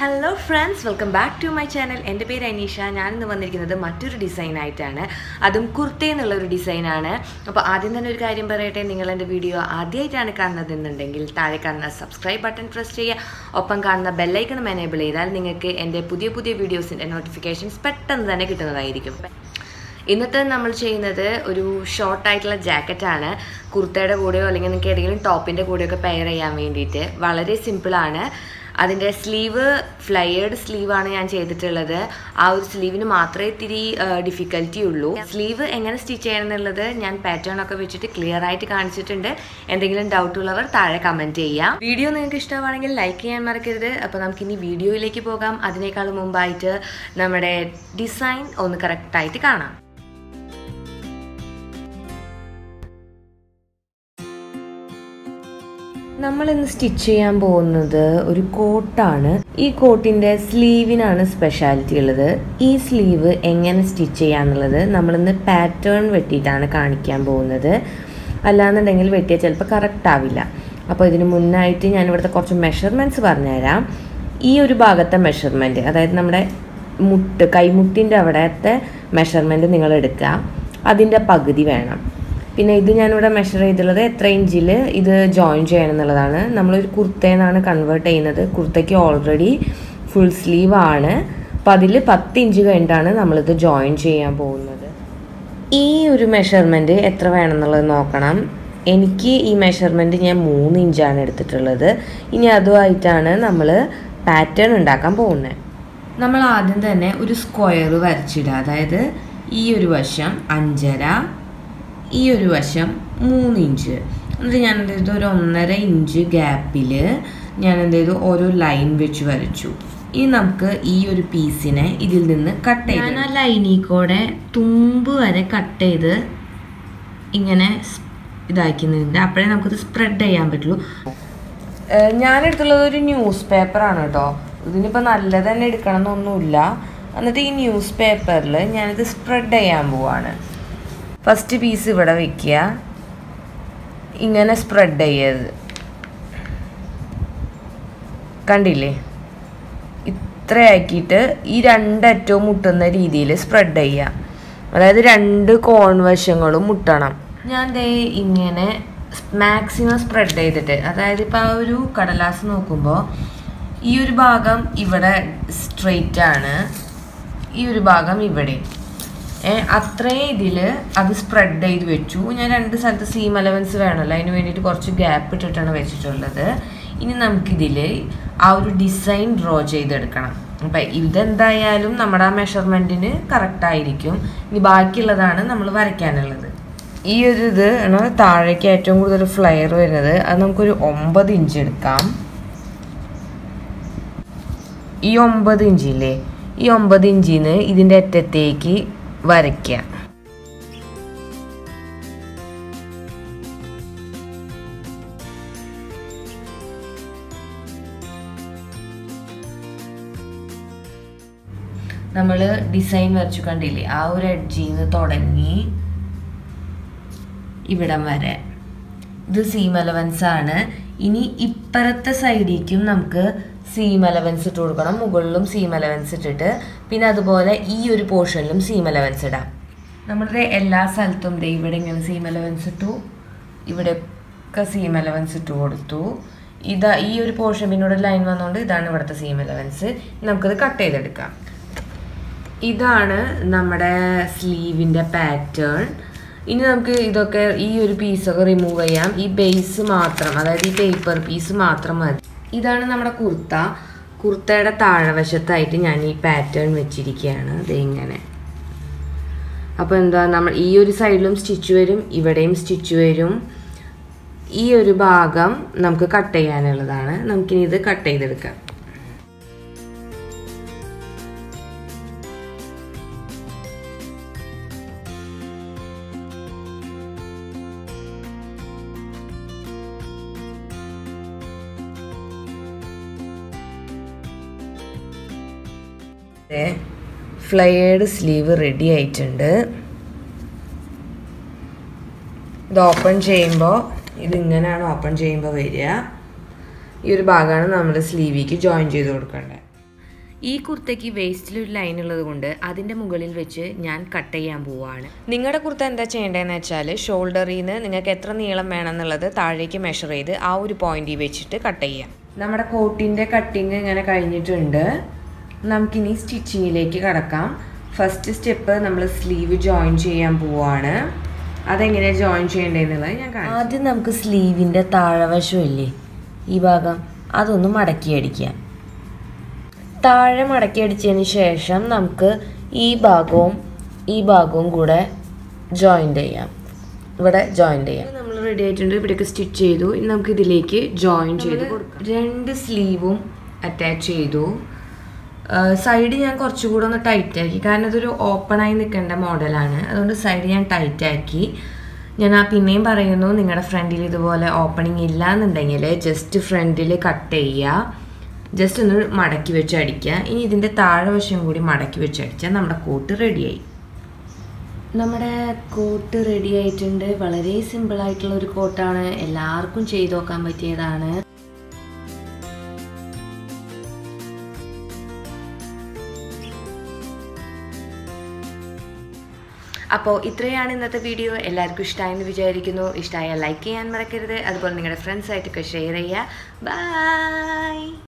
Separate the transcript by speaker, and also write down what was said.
Speaker 1: hello friends welcome back to my channel എൻ്റെ പേര് അനീഷ ഞാനിന്ന് വന്നിരിക്കുന്നത് മറ്റൊരു ഡിസൈൻ ആയിട്ടാണ് അതും കുർത്ത എന്നുള്ള ഒരു ഡിസൈനാണ് അപ്പോൾ ആദ്യം തന്നെ ഒരു കാര്യം പറയട്ടെ നിങ്ങൾ എൻ്റെ വീഡിയോ ആദ്യമായിട്ടാണ് കാണുന്നതെന്നുണ്ടെങ്കിൽ താഴെ കാണുന്ന സബ്സ്ക്രൈബ് ബട്ടൺ പ്രസ് ചെയ്യുക ഒപ്പം കാണുന്ന ബെല്ലൈക്കണം എനേബിൾ ചെയ്താൽ നിങ്ങൾക്ക് എൻ്റെ പുതിയ പുതിയ വീഡിയോസിൻ്റെ നോട്ടിഫിക്കേഷൻസ് പെട്ടെന്ന് തന്നെ കിട്ടുന്നതായിരിക്കും ഇന്നത്തെ നമ്മൾ ചെയ്യുന്നത് ഒരു ഷോർട്ട് ആയിട്ടുള്ള ജാക്കറ്റാണ് കുർത്തയുടെ കൂടെയോ അല്ലെങ്കിൽ നിങ്ങൾക്ക് ഏതെങ്കിലും ടോപ്പിൻ്റെ കൂടെയൊക്കെ പെയർ ചെയ്യാൻ വേണ്ടിയിട്ട് വളരെ സിമ്പിളാണ് അതിൻ്റെ സ്ലീവ് ഫ്ലയേർഡ് സ്ലീവാണ് ഞാൻ ചെയ്തിട്ടുള്ളത് ആ ഒരു സ്ലീവിന് മാത്രമേ ഇത്തിരി ഡിഫിക്കൽറ്റി ഉള്ളൂ സ്ലീവ് എങ്ങനെ സ്റ്റിച്ച് ചെയ്യണം എന്നുള്ളത് ഞാൻ പാറ്റേൺ ഒക്കെ വെച്ചിട്ട് ക്ലിയർ ആയിട്ട് കാണിച്ചിട്ടുണ്ട് എന്തെങ്കിലും ഡൗട്ട് ഉള്ളവർ താഴെ കമൻറ്റ് ചെയ്യാം വീഡിയോ നിങ്ങൾക്ക് ഇഷ്ടമാണെങ്കിൽ ലൈക്ക് ചെയ്യാൻ മറക്കരുത് അപ്പോൾ നമുക്കിനി വീഡിയോയിലേക്ക് പോകാം അതിനേക്കാൾ മുമ്പായിട്ട് നമ്മുടെ ഡിസൈൻ ഒന്ന് കറക്റ്റായിട്ട് കാണാം നമ്മൾ ഇന്ന് സ്റ്റിച്ച് ചെയ്യാൻ പോകുന്നത് ഒരു കോട്ടാണ് ഈ കോട്ടിന്റെ സ്ലീവിനാണ് സ്പെഷ്യാലിറ്റി ഉള്ളത് ഈ സ്ലീവ് എങ്ങനെ സ്റ്റിച്ച് ചെയ്യാന്നുള്ളത് നമ്മളിന്ന് പാറ്റേൺ വെട്ടിയിട്ടാണ് കാണിക്കാൻ പോകുന്നത് അല്ലാന്നുണ്ടെങ്കിൽ വെട്ടിയാൽ ചിലപ്പോൾ കറക്റ്റ് ആവില്ല അപ്പോൾ ഇതിന് മുന്നായിട്ട് ഞാൻ ഇവിടുത്തെ കുറച്ച് മെഷർമെൻറ്റ്സ് പറഞ്ഞുതരാം ഈ ഒരു ഭാഗത്തെ മെഷർമെൻറ്റ് അതായത് നമ്മുടെ മുട്ട് കൈമുട്ടിൻ്റെ അവിടത്തെ മെഷർമെൻറ്റ് നിങ്ങൾ എടുക്കുക അതിൻ്റെ പകുതി വേണം പിന്നെ ഇത് ഞാനിവിടെ മെഷർ ചെയ്തിട്ടുള്ളത് എത്ര ഇഞ്ചിൽ ഇത് ജോയിൻ ചെയ്യണം എന്നുള്ളതാണ് നമ്മളൊരു കുർത്തേന്നാണ് കൺവേർട്ട് ചെയ്യുന്നത് കുർത്തയ്ക്ക് ഓൾറെഡി ഫുൾ സ്ലീവ് ആണ് അപ്പം അതിൽ പത്ത് ഇഞ്ച് കഴിഞ്ഞിട്ടാണ് നമ്മളിത് ജോയിൻ ചെയ്യാൻ പോകുന്നത് ഈ ഒരു മെഷർമെൻറ്റ് എത്ര വേണം എന്നുള്ളത് നോക്കണം എനിക്ക് ഈ മെഷർമെൻറ്റ് ഞാൻ മൂന്ന് ഇഞ്ചാണ് എടുത്തിട്ടുള്ളത് ഇനി അതുമായിട്ടാണ് നമ്മൾ പാറ്റേൺ ഉണ്ടാക്കാൻ പോകുന്നത് നമ്മൾ ആദ്യം തന്നെ ഒരു സ്ക്വയർ വരച്ചിടുക അതായത് ഈ ഒരു വശം അഞ്ചര ഈ ഒരു വശം മൂന്ന് ഇഞ്ച് എന്നിട്ട് ഞാൻ എന്ത് ചെയ്തു ഒരു ഒന്നര ഇഞ്ച് ഗ്യാപ്പിൽ ഞാൻ എന്ത് ചെയ്തു ഓരോ ലൈൻ വെച്ച് വരച്ചു ഇനി നമുക്ക് ഈ ഒരു പീസിനെ ഇതിൽ നിന്ന് കട്ട് ചെയ്ത് ഞാൻ ആ ലൈനിൽ കൂടെ തുമ്പ് വരെ കട്ട് ചെയ്ത് ഇങ്ങനെ ഇതാക്കുന്നുണ്ട് അപ്പോഴേ നമുക്കിത് സ്പ്രെഡ് ചെയ്യാൻ പറ്റുള്ളൂ ഞാനെടുത്തുള്ളത് ഒരു ന്യൂസ് പേപ്പറാണ് കേട്ടോ ഇതിനിപ്പോൾ നല്ലത് തന്നെ എടുക്കണം എന്നൊന്നുമില്ല എന്നിട്ട് ഈ ന്യൂസ് പേപ്പറിൽ ഞാനിത് സ്പ്രെഡ് ചെയ്യാൻ പോവാണ് ഫസ്റ്റ് പീസ് ഇവിടെ വെക്കുക ഇങ്ങനെ സ്പ്രെഡ് ചെയ്യരുത് കണ്ടില്ലേ ഇത്രയാക്കിയിട്ട് ഈ രണ്ടറ്റവും മുട്ടുന്ന രീതിയിൽ സ്പ്രെഡ് ചെയ്യുക അതായത് രണ്ട് കോൺ വശങ്ങളും മുട്ടണം ഞാൻ ദേ ഇങ്ങനെ മാക്സിമം സ്പ്രെഡ് ചെയ്തിട്ട് അതായത് ഇപ്പോൾ ആ ഒരു കടലാസ് നോക്കുമ്പോൾ ഈ ഒരു ഭാഗം ഇവിടെ സ്ട്രെയിറ്റ് ആണ് ഈ ഒരു ഭാഗം ഇവിടെ അത്രയും ഇതിൽ അത് സ്പ്രെഡ് ചെയ്ത് വെച്ചു ഞാൻ രണ്ട് സ്ഥലത്ത് സീം അലവൻസ് വേണമല്ലോ അതിന് വേണ്ടിയിട്ട് കുറച്ച് ഗ്യാപ്പ് ഇട്ടിട്ടാണ് വെച്ചിട്ടുള്ളത് ഇനി നമുക്കിതിൽ ആ ഒരു ഡിസൈൻ ഡ്രോ ചെയ്തെടുക്കണം അപ്പം ഇതെന്തായാലും നമ്മുടെ ആ മെഷർമെൻറ്റിന് കറക്റ്റ് ആയിരിക്കും ഇനി ബാക്കിയുള്ളതാണ് നമ്മൾ വരയ്ക്കാനുള്ളത് ഈ ഒരു ഇത് ആണ് താഴേക്ക് ഏറ്റവും കൂടുതൽ ഫ്ലെയർ വരുന്നത് അത് നമുക്കൊരു ഒമ്പത് ഇഞ്ച് എടുക്കാം ഈ ഒമ്പത് ഇഞ്ചില്ലേ ഈ ഒമ്പത് ഇഞ്ചിന്ന് ഇതിൻ്റെ അറ്റത്തേക്ക് വരയ്ക്കുക നമ്മൾ ഡിസൈൻ വരച്ചു കണ്ടില്ലേ ആ ഒരു എഡ്ജിൽ നിന്ന് തുടങ്ങി ഇവിടം വരെ ഇത് സീം അലവൻസ് ആണ് ഇനി ഇപ്പുറത്തെ സൈഡിലേക്കും നമുക്ക് സീം അലവൻസ് ഇട്ട് കൊടുക്കണം മുകളിലും സീം അലവൻസ് ഇട്ടിട്ട് പിന്നെ അതുപോലെ ഈ ഒരു പോർഷനിലും സീം അലവൻസ് ഇടാം നമ്മുടെ എല്ലാ സ്ഥലത്തും ദേ ഇവിടെ ഇങ്ങനെ സീം അലവൻസ് ഇട്ടു ഇവിടെയൊക്കെ സീം അലവൻസ് ഇട്ട് കൊടുത്തു ഇതാ ഈ ഒരു പോർഷൻ പിന്നോട് ലൈൻ വന്നുകൊണ്ട് ഇതാണ് ഇവിടുത്തെ സീം അലവൻസ് നമുക്കത് കട്ട് ചെയ്തെടുക്കാം ഇതാണ് നമ്മുടെ സ്ലീവിൻ്റെ പാറ്റേൺ ഇനി നമുക്ക് ഇതൊക്കെ ഈ ഒരു പീസൊക്കെ റിമൂവ് ചെയ്യാം ഈ ബേസ് മാത്രം അതായത് ഈ പേപ്പർ പീസ് മാത്രം മതി ഇതാണ് നമ്മുടെ കുർത്ത കുർത്തയുടെ താഴെവശത്തായിട്ട് ഞാൻ ഈ പാറ്റേൺ വെച്ചിരിക്കുകയാണ് ഇത് ഇങ്ങനെ അപ്പോൾ എന്താ നമ്മൾ ഈ ഒരു സൈഡിലും സ്റ്റിച്ച് വരും ഇവിടെയും സ്റ്റിച്ച് വരും ഈ ഒരു ഭാഗം നമുക്ക് കട്ട് ചെയ്യാനുള്ളതാണ് നമുക്കിനി ഇത് കട്ട് ചെയ്തെടുക്കാം ഫ്ലയേഡ് സ്ലീവ് റെഡി ആയിട്ടുണ്ട് ഇത് ഓപ്പൺ ചെയ്യുമ്പോൾ ഇതിങ്ങനെയാണ് ഓപ്പൺ ചെയ്യുമ്പോൾ വരിക ഈ ഒരു ഭാഗമാണ് നമ്മൾ സ്ലീവിക്ക് ജോയിൻ ചെയ്ത് കൊടുക്കേണ്ടത് ഈ കുർത്തയ്ക്ക് വേസ്റ്റിൽ ഒരു ലൈൻ ഉള്ളത് കൊണ്ട് അതിൻ്റെ മുകളിൽ വെച്ച് ഞാൻ കട്ട് ചെയ്യാൻ പോവുകയാണ് നിങ്ങളുടെ കുർത്ത എന്താ ചെയ്യേണ്ടതെന്ന് വെച്ചാൽ ഷോൾഡറിൽ നിന്ന് നിങ്ങൾക്ക് എത്ര നീളം വേണം എന്നുള്ളത് താഴേക്ക് മെഷർ ചെയ്ത് ആ ഒരു പോയിന്റിൽ വെച്ചിട്ട് കട്ട് ചെയ്യാം നമ്മുടെ കോട്ടിൻ്റെ കട്ടിങ് ഇങ്ങനെ കഴിഞ്ഞിട്ടുണ്ട് നമുക്കിനി സ്റ്റിച്ചിങ്ങിലേക്ക് കടക്കാം ഫസ്റ്റ് സ്റ്റെപ്പ് നമ്മൾ സ്ലീവ് ജോയിൻ ചെയ്യാൻ പോവാണ് അതെങ്ങനെയാണ് ജോയിൻ ചെയ്യേണ്ടതെന്നുള്ളത് ഞാൻ കാണാം ആദ്യം നമുക്ക് സ്ലീവിൻ്റെ താഴെവശമില്ലേ ഈ ഭാഗം അതൊന്ന് മടക്കി അടിക്കാം താഴെ മടക്കി അടിച്ചതിന് ശേഷം നമുക്ക് ഈ ഭാഗവും ഈ ഭാഗവും കൂടെ ജോയിൻ്റ് ചെയ്യാം ഇവിടെ ജോയിൻ്റ് ചെയ്യാം നമ്മൾ റെഡി ആയിട്ടുണ്ട് ഇവിടെയൊക്കെ സ്റ്റിച്ച് ചെയ്തു ഇനി നമുക്ക് ഇതിലേക്ക് ജോയിൻ ചെയ്ത് കൊടുക്കാം രണ്ട് സ്ലീവും അറ്റാച്ച് ചെയ്തു സൈഡ് ഞാൻ കുറച്ചുകൂടെ ഒന്ന് ടൈറ്റ് ആക്കി കാരണം ഇതൊരു ഓപ്പണായി നിൽക്കേണ്ട മോഡലാണ് അതുകൊണ്ട് സൈഡ് ഞാൻ ടൈറ്റ് ആക്കി ഞാൻ ആ പിന്നെയും പറയുന്നു നിങ്ങളുടെ ഫ്രണ്ടിൽ ഇതുപോലെ ഓപ്പണിംഗ് ഇല്ല എന്നുണ്ടെങ്കിൽ ജസ്റ്റ് ഫ്രണ്ടിൽ കട്ട് ചെയ്യുക ജസ്റ്റ് ഒന്ന് മടക്കി വെച്ച് അടിക്കുക ഇനി ഇതിൻ്റെ താഴെ വശം കൂടി മടക്കി വെച്ച് അടിച്ചാൽ നമ്മുടെ കോട്ട് റെഡിയായി നമ്മുടെ കോട്ട് റെഡി ആയിട്ടുണ്ട് വളരെ സിമ്പിൾ ആയിട്ടുള്ള ഒരു കോട്ടാണ് എല്ലാവർക്കും ചെയ്തു നോക്കാൻ പറ്റിയതാണ് അപ്പോൾ ഇത്രയാണ് ഇന്നത്തെ വീഡിയോ എല്ലാവർക്കും ഇഷ്ടമായെന്ന് വിചാരിക്കുന്നു ഇഷ്ടമായാൽ ലൈക്ക് ചെയ്യാൻ മറക്കരുത് അതുപോലെ നിങ്ങളുടെ ഫ്രണ്ട്സായിട്ടൊക്കെ ഷെയർ ചെയ്യുക ബൈ